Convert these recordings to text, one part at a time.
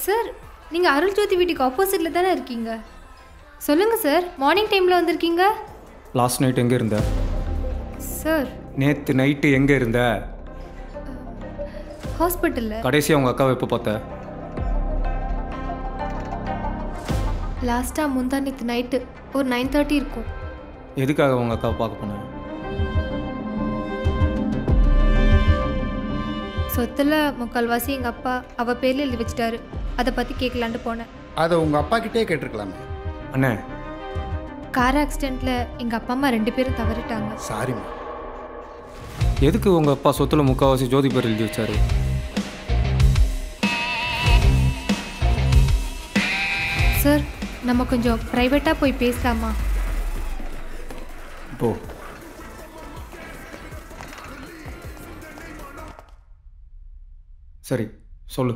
Sir நீங்கள் அருள் ஜோதி வீட்டுக்கு ஆப்போசிட்டில் தானே இருக்கீங்க சொல்லுங்கள் சார் மார்னிங் டைமில் வந்திருக்கீங்க லாஸ்ட் நைட் எங்கே இருந்த சார் நேற்று நைட்டு எங்கே இருந்த ஹாஸ்பிட்டலில் கடைசியாக உங்கள் அக்காவை எப்போ பார்த்த லாஸ்ட்டாக முந்தா நேற்று நைட்டு ஒரு நைன் தேர்ட்டி இருக்கும் எதுக்காக உங்கள் அக்காவை பார்க்க போனேன் சொத்தில் முக்கால்வாசி எங்கள் அப்பா அவள் பேரில் எழுதி வச்சிட்டாரு அதை பற்றி கேட்கலான்ட்டு போனேன் அதை உங்கள் அப்பா கிட்டே கேட்டிருக்கலாமே அண்ணே கார் ஆக்சிடெண்ட்டில் எங்கள் அப்பா அம்மா ரெண்டு பேரும் தவறிட்டாங்க சாரிம்மா எதுக்கு உங்கள் அப்பா சொத்துல முக்கால்வாசி ஜோதி பேர் எழுதி வச்சாரு சார் நம்ம கொஞ்சம் ப்ரைவேட்டாக போய் பேசலாமா இப்போ சரி சொல்லு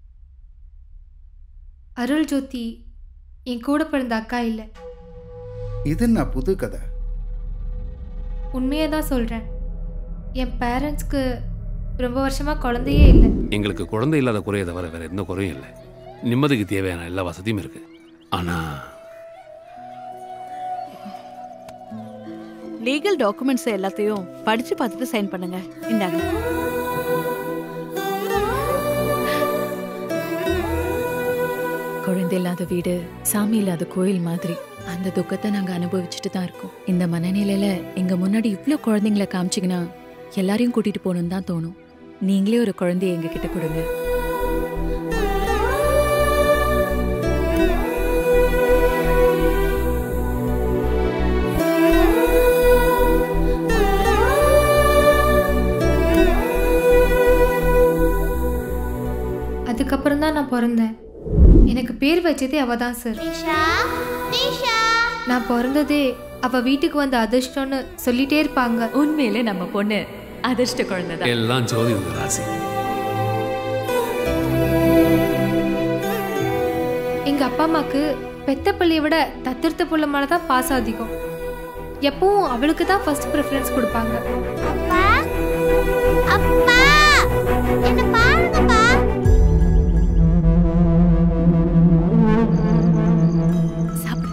அருள் ஜோதி என் கூட பிறந்த அக்கா இல்லை இது என்ன புது கதை உண்மையை தான் சொல்கிறேன் என் பேரண்ட்ஸ்க்கு ரொம்ப வருஷமாக குழந்தையே இல்லை எங்களுக்கு குழந்தை இல்லாத குறையை தவிர வேற எந்த குறையும் இல்லை நிம்மதிக்கு தேவையான எல்லா வசதியும் இருக்கு ஆனா லீகல் டாக்குமெண்ட்ஸ் எல்லாத்தையும் படிச்சு பார்த்துட்டு சைன் பண்ணுங்க இந்தாங்க குழந்தை இல்லாத வீடு சாமி இல்லாத கோயில் மாதிரி அந்த துக்கத்தை நாங்க அனுபவிச்சுட்டு தான் இருக்கோம் இந்த மனநிலையில எங்க முன்னாடி இவ்ளோ குழந்தைங்கள காமிச்சிங்கன்னா எல்லாரையும் கூட்டிட்டு போகணும்னு தான் தோணும் நீங்களே ஒரு குழந்தைய எங்க கிட்ட கொடுங்க அதுக்கப்புறம் தான் நான் பிறந்தேன் எனக்கு பேர் வச்சதே அவ தான் சார் நான் பிறந்ததே அவ வீட்டுக்கு வந்த அதிர்ஷ்டம்னு சொல்லிட்டே இருப்பாங்க உண்மையிலே நம்ம பொண்ணு அதிர்ஷ்ட குழந்தை எல்லாம் ஜோதி உங்க ராசி எங்க அப்பா அம்மாக்கு பெத்த பிள்ளைய விட தத்திருத்த புள்ள மேல தான் பாசம் அதிகம் எப்பவும் அவளுக்கு தான் ஃபர்ஸ்ட் ப்ரிஃபரன்ஸ் கொடுப்பாங்க அப்பா அப்பா என்ன பாருங்கப்பா சாப்பிடு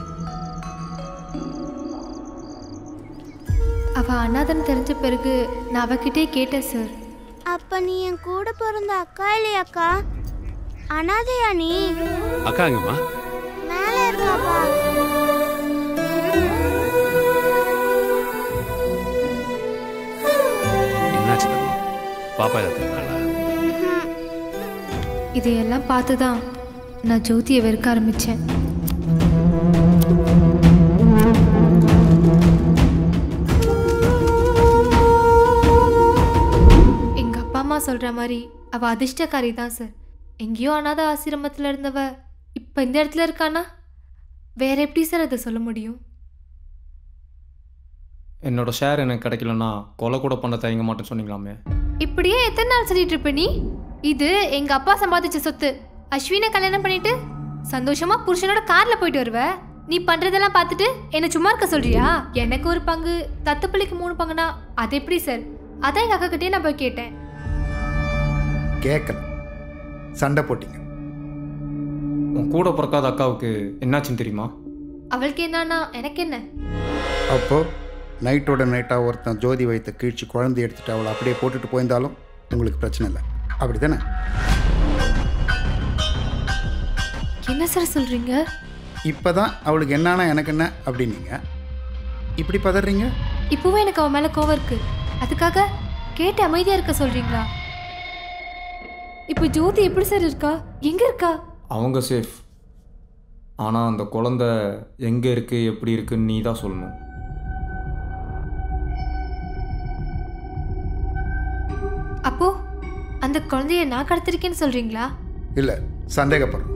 அவ அனாதன் தெரிஞ்ச பிறகு நான் அவகிட்டே கேட்டேன் சார் அப்ப நீ என் கூட பிறந்த அக்கா இல்லையாக்கா அனாதையா நீ அக்கா எங்கம்மா மேல இருக்காப்பா என்னாச்சு தம்பி பாப்பா ஏதாவது இதையெல்லாம் பார்த்து தான் நான் ஜோதியை வெறுக்க ஆரம்பித்தேன் எங்கள் அப்பா அம்மா சொல்கிற மாதிரி அவள் அதிர்ஷ்டக்காரி தான் சார் எங்கேயோ அனாத ஆசிரமத்தில் இருந்தவ இப்போ இந்த இடத்துல இருக்கானா வேற எப்படி சார் அதை சொல்ல முடியும் என்னோட ஷேர் எனக்கு கிடைக்கலன்னா கொலை கூட பண்ண தயங்க மாட்டேன்னு சொன்னீங்களாமே இப்படியே எத்தனை நாள் சொல்லிட்டு இருப்ப நீ இது எங்க அப்பா சம்பாதிச்ச சொத்து அஸ்வினை கல்யாணம் பண்ணிட்டு சந்தோஷமா புருஷனோட கார்ல போயிட்டு வருவ நீ பண்றதெல்லாம் பார்த்துட்டு என்ன சும்மா இருக்க சொல்றியா எனக்கு ஒரு பங்கு தத்து பிள்ளைக்கு மூணு பங்குனா அது எப்படி சார் அதான் எங்க அக்கா கிட்டே நான் போய் கேட்டேன் கேட்கல சண்டை போட்டீங்க உன் கூட பிறக்காத அக்காவுக்கு என்னாச்சுன்னு தெரியுமா அவளுக்கு என்னன்னா எனக்கு என்ன அப்போ நைட்டோட நைட்டாக ஒருத்தன் ஜோதி வைத்த கீழ்ச்சி குழந்தை எடுத்துட்டு அவளை அப்படியே போட்டுட்டு போயிருந்தாலும் உங்களுக்கு பிரச்சனை இல்லை அப்படி தானே என்ன சார் சொல்றீங்க இப்போ தான் அவளுக்கு என்னன்னா எனக்கு என்ன அப்படின்னீங்க இப்படி பதறீங்க இப்பவும் எனக்கு அவன் மேல கோவம் இருக்கு அதுக்காக கேட்டு அமைதியா இருக்க சொல்றீங்களா இப்போ ஜோதி எப்படி சார் இருக்கா எங்க இருக்கா அவங்க சேஃப் ஆனால் அந்த குழந்தை எங்கே இருக்குது எப்படி இருக்குன்னு நீ தான் சொல்லணும் அப்போ அந்த குழந்தைய நான் கடத்திருக்கேன்னு சொல்றீங்களா இல்லை சந்தேகப்படுறோம்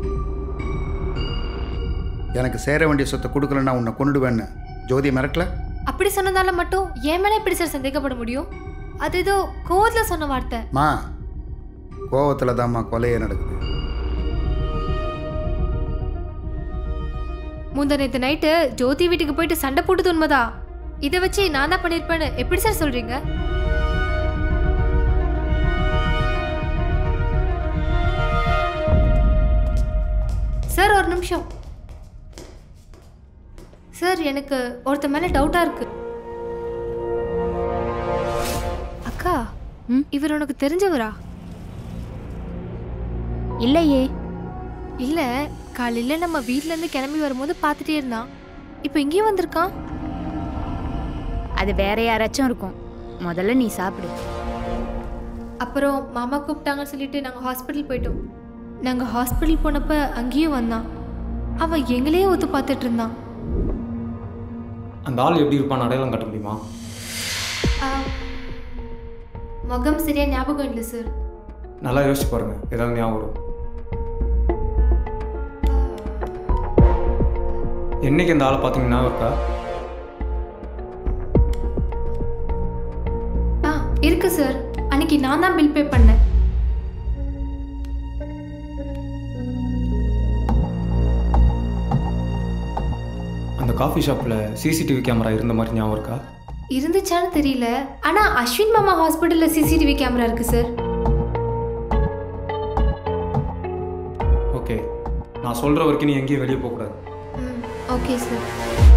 எனக்கு சேர வேண்டிய சொத்தை கொடுக்கலன்னா உன்னை கொண்டுடுவேன்னு ஜோதி மிரட்டல அப்படி சொன்னதால மட்டும் என் மேல எப்படி சார் சந்தேகப்பட முடியும் அது ஏதோ கோவத்துல சொன்ன வார்த்தை மா கோவத்தில் தாம்மா கொலையே நடக்குது முந்தா நேத்து நைட்டு ஜோதி வீட்டுக்கு போயிட்டு சண்டை போட்டது உண்மைதா இதை வச்சு நான் தான் பண்ணியிருப்பேன்னு எப்படி சார் சொல்றீங்க சார் ஒரு நிமிஷம் சார் எனக்கு ஒருத்த மேலே டவுட்டாக இருக்கு அக்கா ம்? இவர் உனக்கு தெரிஞ்சவரா இல்லையே இல்லை காலையில் நம்ம வீட்டிலேருந்து கிளம்பி வரும்போது பார்த்துட்டே இருந்தான் இப்போ இங்கேயும் வந்திருக்கான் அது வேற யாராச்சும் இருக்கும் முதல்ல நீ சாப்பிடு அப்புறம் மாமா கூப்பிட்டாங்கன்னு சொல்லிட்டு நாங்கள் ஹாஸ்பிட்டல் போயிட்டோம் நாங்கள் ஹாஸ்பிட்டல் போனப்ப அங்கேயும் வந்தான் அவன் எங்களையே ஒத்து பார்த்துட்டு இருந்தான் அந்த ஆள் எப்படி இருப்பான்னு அடையாளம் காட்ட முடியுமா ஆ, முகம் சரியா ஞாபகம் இல்லை சார் நல்லா யோசிச்சு பாருங்க ஏதாவது ஞாபகம் வரும் என்னைக்கு அந்த ஆளை பார்த்தீங்க ஞாபகம் இருக்கா ஆ இருக்கு சார் அன்னைக்கு நான் தான் பில் பே பண்ணேன் அந்த காஃபி ஷாப்பில் சிசிடிவி கேமரா இருந்த மாதிரி ஞாபகம் இருக்கா இருந்துச்சான்னு தெரியல ஆனா அஸ்வின் மாமா ஹாஸ்பிட்டல்ல சிசிடிவி கேமரா இருக்கு சார் ஓகே நான் சொல்கிற வரைக்கும் நீ எங்கேயும் வெளியே போகக்கூடாது ம் ஓகே சார்